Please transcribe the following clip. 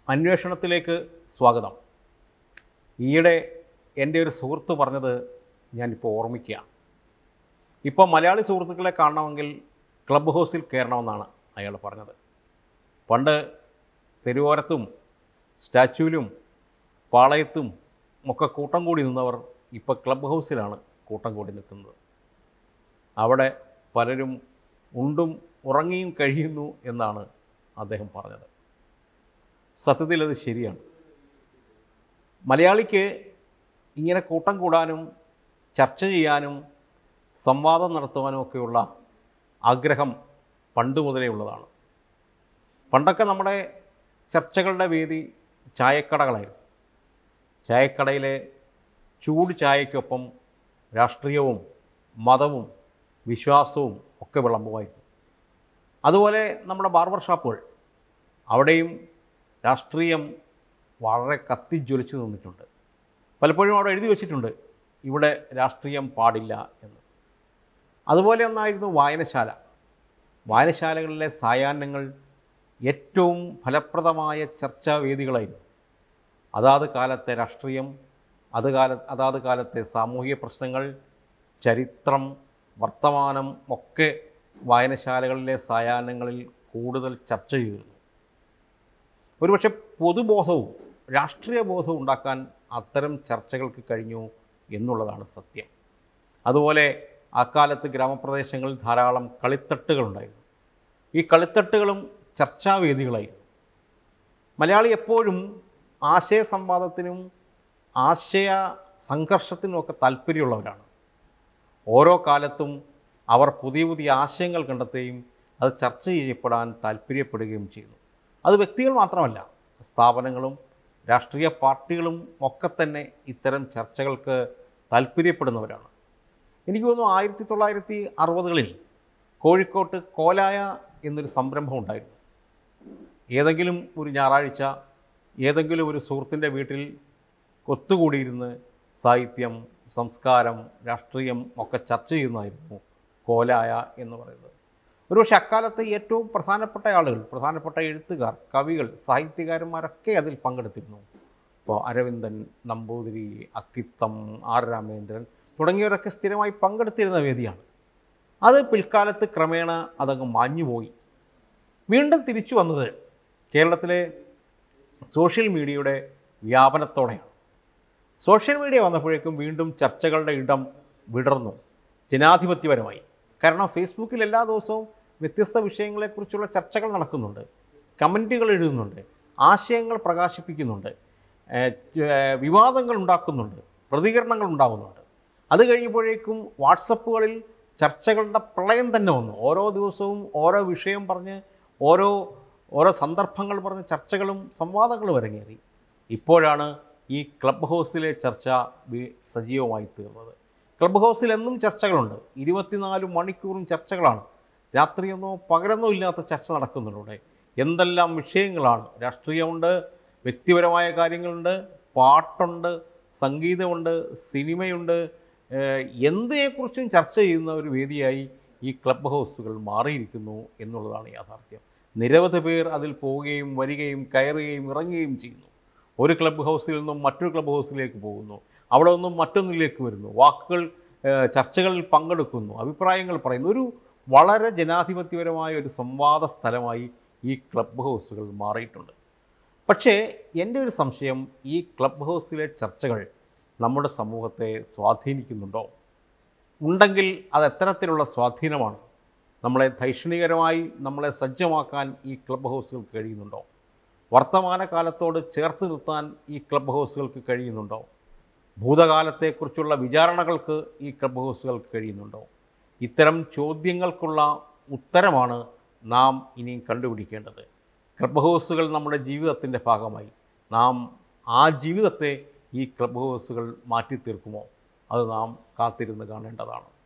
അന്വേഷണത്തിലേക്ക് സ്വാഗതം ഈയിടെ എൻ്റെ ഒരു സുഹൃത്ത് പറഞ്ഞത് ഞാനിപ്പോൾ ഓർമ്മിക്കുകയാണ് ഇപ്പോൾ മലയാളി സുഹൃത്തുക്കളെ കാണണമെങ്കിൽ ക്ലബ് ഹൗസിൽ കയറണമെന്നാണ് അയാൾ പറഞ്ഞത് പണ്ട് തെരുവോരത്തും സ്റ്റാച്യൂവിലും പാളയത്തും ഒക്കെ കൂട്ടം കൂടി നിന്നവർ ഇപ്പോൾ ക്ലബ് ഹൗസിലാണ് കൂട്ടം കൂടി നിൽക്കുന്നത് അവിടെ പലരും ഉണ്ടും ഉറങ്ങിയും കഴിയുന്നു എന്നാണ് അദ്ദേഹം പറഞ്ഞത് സത്യത്തിൽ അത് ശരിയാണ് മലയാളിക്ക് ഇങ്ങനെ കൂട്ടം കൂടാനും ചർച്ച ചെയ്യാനും സംവാദം നടത്തുവാനും ഒക്കെയുള്ള ആഗ്രഹം പണ്ട് മുതലേ ഉള്ളതാണ് പണ്ടൊക്കെ നമ്മുടെ ചർച്ചകളുടെ വേദി ചായക്കടകളായിരുന്നു ചായക്കടയിലെ ചൂട് ചായയ്ക്കൊപ്പം രാഷ്ട്രീയവും മതവും വിശ്വാസവും ഒക്കെ വിളമ്പുമായിരുന്നു അതുപോലെ നമ്മുടെ ബാർബർ ഷാപ്പുകൾ അവിടെയും രാഷ്ട്രീയം വളരെ കത്തിജ്വലിച്ചു നിന്നിട്ടുണ്ട് പലപ്പോഴും അവിടെ എഴുതി വച്ചിട്ടുണ്ട് ഇവിടെ രാഷ്ട്രീയം പാടില്ല എന്ന് അതുപോലെ ഒന്നായിരുന്നു വായനശാല വായനശാലകളിലെ സായാഹ്നങ്ങൾ ഏറ്റവും ഫലപ്രദമായ ചർച്ചാവേദികളായിരുന്നു അതാത് കാലത്തെ രാഷ്ട്രീയം അത് കാല അതാത് കാലത്തെ സാമൂഹിക പ്രശ്നങ്ങൾ ചരിത്രം വർത്തമാനം ഒക്കെ വായനശാലകളിലെ സായാഹ്നങ്ങളിൽ കൂടുതൽ ചർച്ച ചെയ്തിരുന്നു ഒരുപക്ഷെ പൊതുബോധവും രാഷ്ട്രീയ ബോധവും ഉണ്ടാക്കാൻ അത്തരം ചർച്ചകൾക്ക് കഴിഞ്ഞു എന്നുള്ളതാണ് സത്യം അതുപോലെ അക്കാലത്ത് ഗ്രാമപ്രദേശങ്ങളിൽ ധാരാളം കളിത്തട്ടുകളുണ്ടായിരുന്നു ഈ കളിത്തട്ടുകളും ചർച്ചാവേദികളായിരുന്നു മലയാളി എപ്പോഴും ആശയ സംവാദത്തിനും ആശയ സംഘർഷത്തിനുമൊക്കെ താല്പര്യമുള്ളവരാണ് ഓരോ കാലത്തും അവർ പുതിയ പുതിയ ആശയങ്ങൾ കണ്ടെത്തുകയും അത് ചർച്ച ചെയ്യപ്പെടാൻ താല്പര്യപ്പെടുകയും ചെയ്യുന്നു അത് വ്യക്തികൾ മാത്രമല്ല സ്ഥാപനങ്ങളും രാഷ്ട്രീയ പാർട്ടികളും ഒക്കെ തന്നെ ഇത്തരം ചർച്ചകൾക്ക് താല്പര്യപ്പെടുന്നവരാണ് എനിക്ക് തോന്നുന്നു ആയിരത്തി തൊള്ളായിരത്തി അറുപതുകളിൽ കോഴിക്കോട്ട് കോലായ എന്നൊരു സംരംഭം ഉണ്ടായിരുന്നു ഏതെങ്കിലും ഒരു ഞായറാഴ്ച ഏതെങ്കിലും ഒരു സുഹൃത്തിൻ്റെ വീട്ടിൽ ഒത്തുകൂടിയിരുന്ന് സാഹിത്യം സംസ്കാരം രാഷ്ട്രീയം ഒക്കെ ചർച്ച ചെയ്യുന്നതായിരുന്നു കോലായ എന്ന് പറയുന്നത് ഒരുപക്ഷെ അക്കാലത്ത് ഏറ്റവും പ്രധാനപ്പെട്ട ആളുകൾ പ്രധാനപ്പെട്ട എഴുത്തുകാർ കവികൾ സാഹിത്യകാരന്മാരൊക്കെ അതിൽ പങ്കെടുത്തിരുന്നു ഇപ്പോൾ അരവിന്ദൻ നമ്പൂതിരി അക്കിത്തം ആർ രാമേന്ദ്രൻ തുടങ്ങിയവരൊക്കെ സ്ഥിരമായി പങ്കെടുത്തിരുന്ന വേദിയാണ് അത് പിൽക്കാലത്ത് ക്രമേണ അതങ്ങ് മാഞ്ഞുപോയി വീണ്ടും തിരിച്ചു വന്നത് കേരളത്തിലെ സോഷ്യൽ മീഡിയയുടെ വ്യാപനത്തോടെയാണ് സോഷ്യൽ മീഡിയ വന്നപ്പോഴേക്കും വീണ്ടും ചർച്ചകളുടെ ഇടം വിടർന്നു ജനാധിപത്യപരമായി കാരണം ഫേസ്ബുക്കിൽ എല്ലാ ദിവസവും വ്യത്യസ്ത വിഷയങ്ങളെക്കുറിച്ചുള്ള ചർച്ചകൾ നടക്കുന്നുണ്ട് കമൻറ്റുകൾ എഴുതുന്നുണ്ട് ആശയങ്ങൾ പ്രകാശിപ്പിക്കുന്നുണ്ട് ഏഹ് ച- ഏഹ് വിവാദങ്ങൾ ഉണ്ടാക്കുന്നുണ്ട് പ്രതികരണങ്ങൾ ഉണ്ടാകുന്നുണ്ട് അത് കഴിയുമ്പോഴേക്കും വാട്സപ്പുകളിൽ ചർച്ചകളുടെ പ്രളയം തന്നെ വന്നു ഓരോ ദിവസവും ഓരോ വിഷയം പറഞ്ഞ് ഓരോ ഓരോ സന്ദർഭങ്ങൾ പറഞ്ഞ് ചർച്ചകളും സംവാദങ്ങളും അരങ്ങേറി ഇപ്പോഴാണ് ഈ ക്ലബ് ഹൗസിലെ ചർച്ച വി- സജീവമായി തീർന്നത് ക്ലബ് ഹൗസിൽ എന്നും ചർച്ചകളുണ്ട് ഇരുപത്തിനാല് മണിക്കൂറും ചർച്ചകളാണ് രാത്രിയൊന്നോ പകലെന്നോ ഇല്ലാത്ത ചർച്ച നടക്കുന്നുണ്ട് എന്തെല്ലാം വിഷയങ്ങളാണ് രാഷ്ട്രീയമുണ്ട് വ്യക്തിപരമായ കാര്യങ്ങളുണ്ട് പാട്ടുണ്ട് സംഗീതമുണ്ട് സിനിമയുണ്ട് ഏഹ് എന്തിനെക്കുറിച്ചും ചർച്ച ചെയ്യുന്ന ഒരു വേദിയായി ഈ ക്ലബ് ഹൗസുകൾ മാറിയിരിക്കുന്നു എന്നുള്ളതാണ് യാഥാർത്ഥ്യം നിരവധി പേർ അതിൽ പോവുകയും വരികയും കയറുകയും ഇറങ്ങുകയും ചെയ്യുന്നു ഒരു ക്ലബ് ഹൗസിൽ നിന്നും മറ്റൊരു ക്ലബ് ഹൗസിലേക്ക് പോകുന്നു അവിടെ നിന്നും മറ്റൊന്നിലേക്ക് വരുന്നു വാക്കുകൾ ഏഹ് ചർച്ചകളിൽ പങ്കെടുക്കുന്നു അഭിപ്രായങ്ങൾ പറയുന്നു ഒരു വളരെ ജനാധിപത്യപരമായ ഒരു സംവാദ സ്ഥലമായി ഈ ക്ലബ് ഹൗസുകൾ മാറിയിട്ടുണ്ട് പക്ഷേ എൻ്റെ ഒരു സംശയം ഈ ക്ലബ് ഹൗസിലെ ചർച്ചകൾ നമ്മുടെ സമൂഹത്തെ സ്വാധീനിക്കുന്നുണ്ടോ ഉണ്ടെങ്കിൽ അത് എത്തരത്തിലുള്ള സ്വാധീനമാണ് നമ്മളെ ധൈഷണികരമായി നമ്മളെ സജ്ജമാക്കാൻ ഈ ക്ലബ് ഹൗസുകൾക്ക് കഴിയുന്നുണ്ടോ വർത്തമാനകാലത്തോട് ചേർത്ത് നിർത്താൻ ഈ ക്ലബ് ഹൗസുകൾക്ക് കഴിയുന്നുണ്ടോ ഭൂതകാലത്തെക്കുറിച്ചുള്ള വിചാരണകൾക്ക് ഈ ക്ലബ് ഹൗസുകൾക്ക് കഴിയുന്നുണ്ടോ ഇത്തരം ചോദ്യങ്ങൾക്കുള്ള ഉത്തരമാണ് നാം ഇനിയും കണ്ടുപിടിക്കേണ്ടത് ക്ലബ് ഹൗസുകൾ നമ്മുടെ ജീവിതത്തിൻ്റെ ഭാഗമായി നാം ആ ജീവിതത്തെ ഈ ക്ലബ് ഹൗസുകൾ മാറ്റി തീർക്കുമോ അത് നാം കാത്തിരുന്ന് കാണേണ്ടതാണ്